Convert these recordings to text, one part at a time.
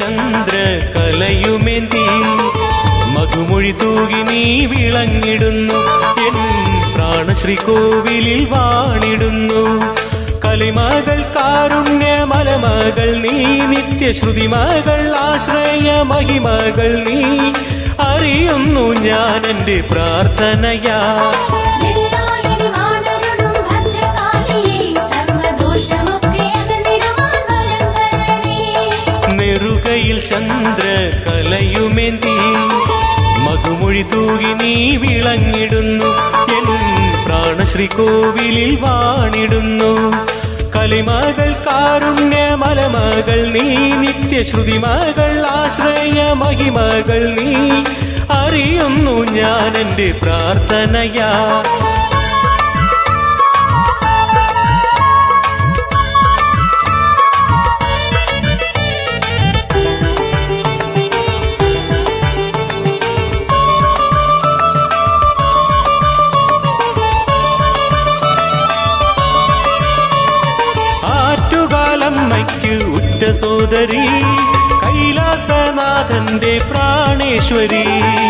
ചന്ദ്ര കലയുമേന്തി മധുമൊഴി തൂകി നീ വിളങ്ങിടുന്നു എൻ പ്രാണശ്രീ കോവിലിൽ വാണിടുന്നു കലിമകൾ കാരുണ്യ മലമകൾ നീ നിത്യശ്രുതിമകൾ ആശ്രയ മഹിമകൾ നീ അറിയുന്നു ഞാൻ എന്റെ പ്രാർത്ഥനയാ എല്ലായിടി വാണരുളും ഭദ്രകാളിയേ സർവദോഷമൊക്കെ അകന്നിടുവാൻ വരം തരണേ നെറുകയിൽ ചന്ദ്ര കലയുമേന്തി മധുമൊഴി തൂകി നീ വിളങ്ങിടുന്നു എൻ പ്രാണശ്രീ കോവിലിൽ വാണിടുന്നു കലിമകൾ കാരുണ്യ മലമകൾ നീ നിത്യശ്രുതിമകൾ ആശ്രയ മഹിമകൾ നീ അറിയുന്നു ഞാൻ എന്റെ പ്രാർത്ഥനയാ ആറ്റുകാലമ്മയ്ക്ക് ഉറ്റ സോദരി കൈലാസനാഥന്റെ പ്രാണേശ്വരി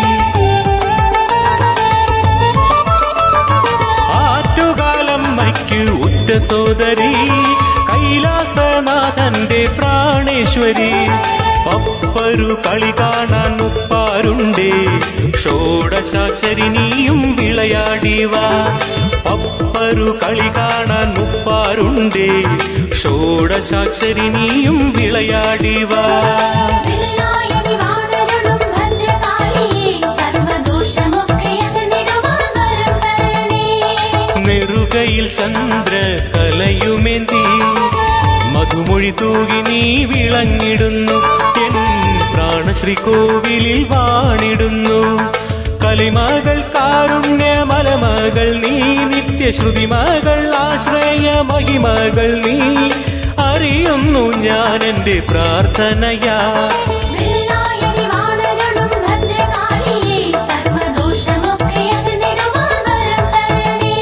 ആറ്റുകാലമ്മയ്ക്ക് ഉറ്റ സോദരി കൈലാസനാഥന്റെ പ്രാണേശ്വരി പപ്പരു കളി കാണാൻ ഉപ്പാരുണ്ടേ ഷോഡശാക്ഷരി നീയും വിളയാടിവാ പപ്പരു കളി കാണാൻ ഉപ്പാരുണ്ടേ ഷോഡശാക്ഷരി നീയും വിളയാടിവാ എല്ലായിടി വാണരുളും ഭദ്രകാളിയേ സർവദോഷമൊക്കെ അകന്നിടുവാൻ വരം തരണേ നെറുകയിൽ ചന്ദ്ര കലയുമേന്തി മധുമൊഴി തൂകി നീ വിളങ്ങിടുന്നു എൻ പ്രാണശ്രീ കോവിലിൽ വാണിടുന്നു കലിമകൾ കാരുണ്യ മലമകൾ നീ നിത്യശ്രുതിമകൾ ആശ്രയ മഹിമകൾ നീ അറിയുന്നു ഞാൻ എന്റെ പ്രാർത്ഥനയാ എല്ലായിടി വാണരുളും ഭദ്രകാളിയേ സർവദോഷമൊക്കെ അകന്നിടുവാൻ വരം തരണേ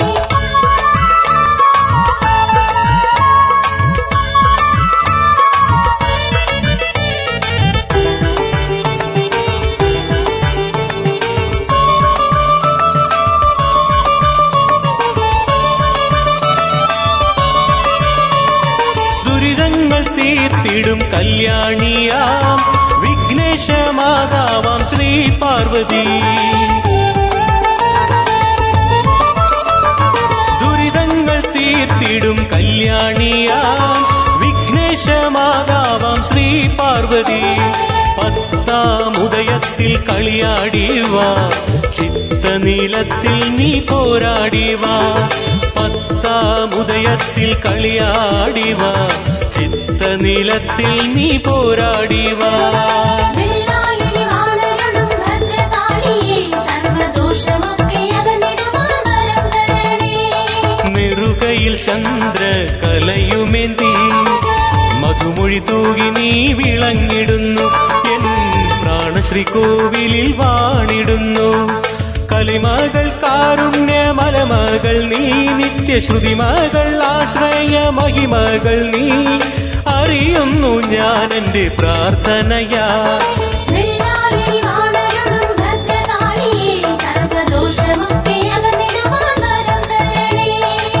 ദുരിതങ്ങൾ തീർത്തിടും കല്യാണിയാം വിഘ്നേശ മാതാവാം ശ്രീ പാർവതി ദുരിതങ്ങൾ തീർത്തിടും കല്യാണിയാം വിഘ്നേശ മാതാവാം ശ്രീ പാർവതി പത്താം ഉദയത്തിൽ കളിയാടിവാ ചിത്തനീലത്തിൽ നീ പോരാടിവാ പത്താം ഉദയത്തിൽ കളിയാടിവാ ചിത്തനീലത്തിൽ നീ പോരാടിവാ എല്ലായിടി വാണരുളും ഭദ്രകാളിയേ സർവദോഷമൊക്കെ അകന്നിടുവാൻ വരം തരണേ നെറുകയിൽ ചന്ദ്ര കലയുമേന്തി മധുമൊഴി തൂകി നീ വിളങ്ങിടുന്നു എൻ പ്രാണശ്രീ കോവിലിൽ വാണിടുന്നു കലിമകൾ കാരുണ്യ മലമകൾ നീ നിത്യശ്രുതിമകൾ ആശ്രയ മഹിമകൾ നീ അറിയുന്നു ഞാൻ എന്റെ പ്രാർത്ഥനയാ എല്ലായിടി വാണരുളും ഭദ്രകാളിയേ സർവദോഷമൊക്കെ അകന്നിടുവാൻ വരം തരണേ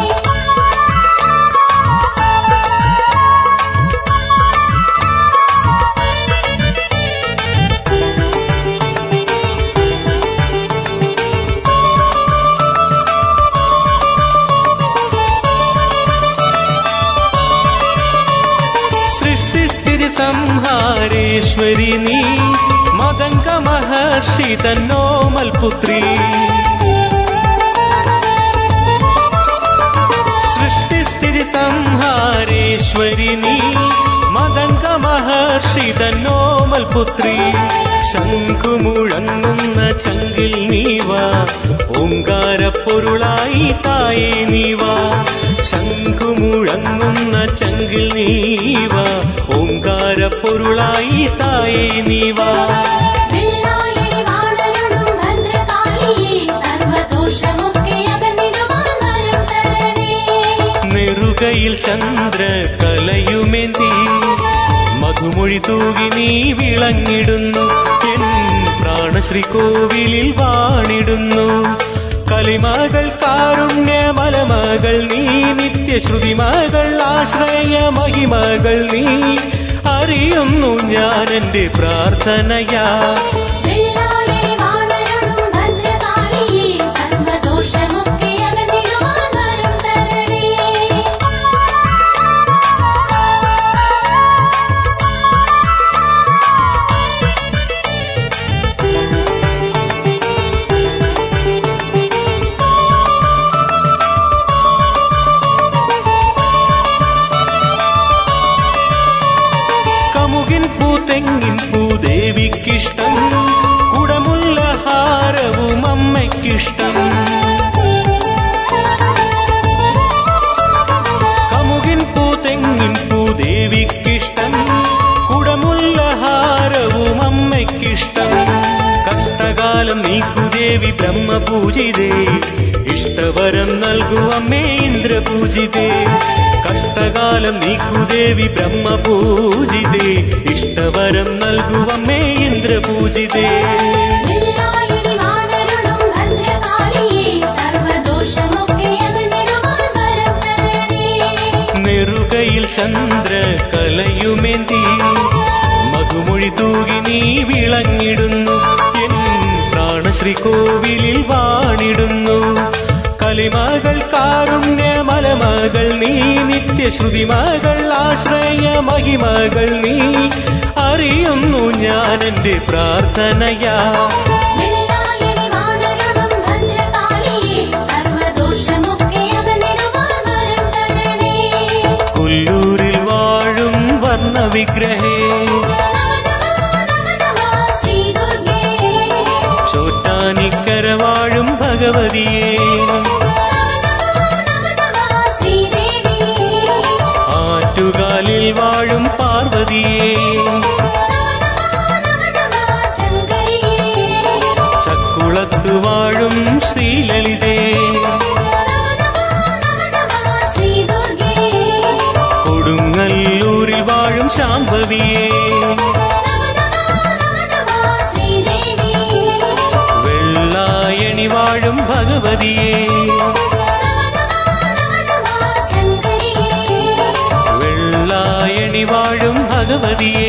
സൃഷ്ടിസ്ഥിതി സംഹാരേശ്വരി നീ മദംഗ മഹർഷി തന്നോമൽ പുത്രി സൃഷ്ടിസ്ഥിതി സംഹാരേശ്വരി നീ മദംഗ മഹർഷി തന്നോമൽ പുത്രി ശംഖുമുഴങ്ങുന്ന ചങ്കിൽ നീവാ ഓങ്കാര പൊരുളായി തായേ നീവാ ശംഖുമുഴങ്ങുന്ന ചങ്കിൽ നീവാ ഓങ്കാര പൊരുളായി തായേ നീവാ എല്ലായിടി വാണരുളും ഭദ്രകാളിയേ സർവദോഷമൊക്കെ അകന്നിടുവാൻ വരം തരണേ നെറുകയിൽ ചന്ദ്ര കലയുമേന്തി മധുമൊഴി തൂകി നീ വിളങ്ങിടുന്നു എൻ പ്രാണശ്രീ കോവിലിൽ വാണിടുന്നു കലിമകൾ കാരുണ്യ മലമകൾ നീ നിത്യശ്രുതിമകൾ ആശ്രയ മഹിമകൾ നീ അറിയുന്നു ഞാൻ എന്റെ പ്രാർത്ഥനയാ വെള്ളായണി വാണരുളും ഭദ്രകാളിയേ സർവദോഷമൊക്കെ അകന്നിടുവാൻ വരം തരണേ കമുകിൻ പൂ തെങ്ങിൻ പൂ ദേവിക്കിഷ്ടം കുടമുള്ള ഹാരവും അമ്മയ്ക്കിഷ്ടം കമുകിൻ പൂ തെങ്ങിൻ പൂ ദേവിക്കിഷ്ടം കുടമുള്ള ഹാരവും അമ്മയ്ക്കിഷ്ടം കഷ്ടകാലം നീക്കുദേവി ബ്രഹ്മപൂജിതേ ഇഷ്ടവരം നൽകു അമ്മേ ഇന്ദ്രപൂജിതേ കഷ്ടകാലം നീക്കുദേവി ബ്രഹ്മപൂജിതേ ഇഷ്ടവരം നൽകു അമ്മേ ഇന്ദ്രപൂജിതേ വെള്ളായണി വാണരുളും ഭദ്രകാളിയേ സർവദോഷമൊക്കെ അകന്നിടുവാൻ വരം തരണേ നെറുകയിൽ ചന്ദ്ര കലയുമേന്തി മധുമൊഴി തൂകി നീ വിളങ്ങിടുന്നു എൻ പ്രാണശ്രീ കോവിലിൽ വാണിടുന്നു കലിമകൾ കാരുണ്യ മലമകൾ നീ നിത്യശ്രുതിമകൾ ആശ്രയ മഹിമകൾ നീ അറിയുന്നു ഞാൻ എന്റെ പ്രാർത്ഥനയാ വെള്ളായണി വാണരുളും ഭദ്രകാളിയേ സർവദോഷമൊക്കെ അകന്നിടുവാൻ വരം തരണേ കൊല്ലൂരിൽ വാഴും വർണ്ണ വിഗ്രഹേ ചോറ്റാനിക്കര വാഴും ഭഗവതിയേ ആറ്റുകാലിൽ വാഴും പാർവതിയേ ചക്കുളത്ത് വാഴും ശ്രീലളിതേ കൊടുങ്ങല്ലൂരിൽ വാഴും ശാംഭവിയേ വെള്ളായണി വാഴും ഭഗവതിയേ വെള്ളായണി വാഴും ഭഗവതിയേ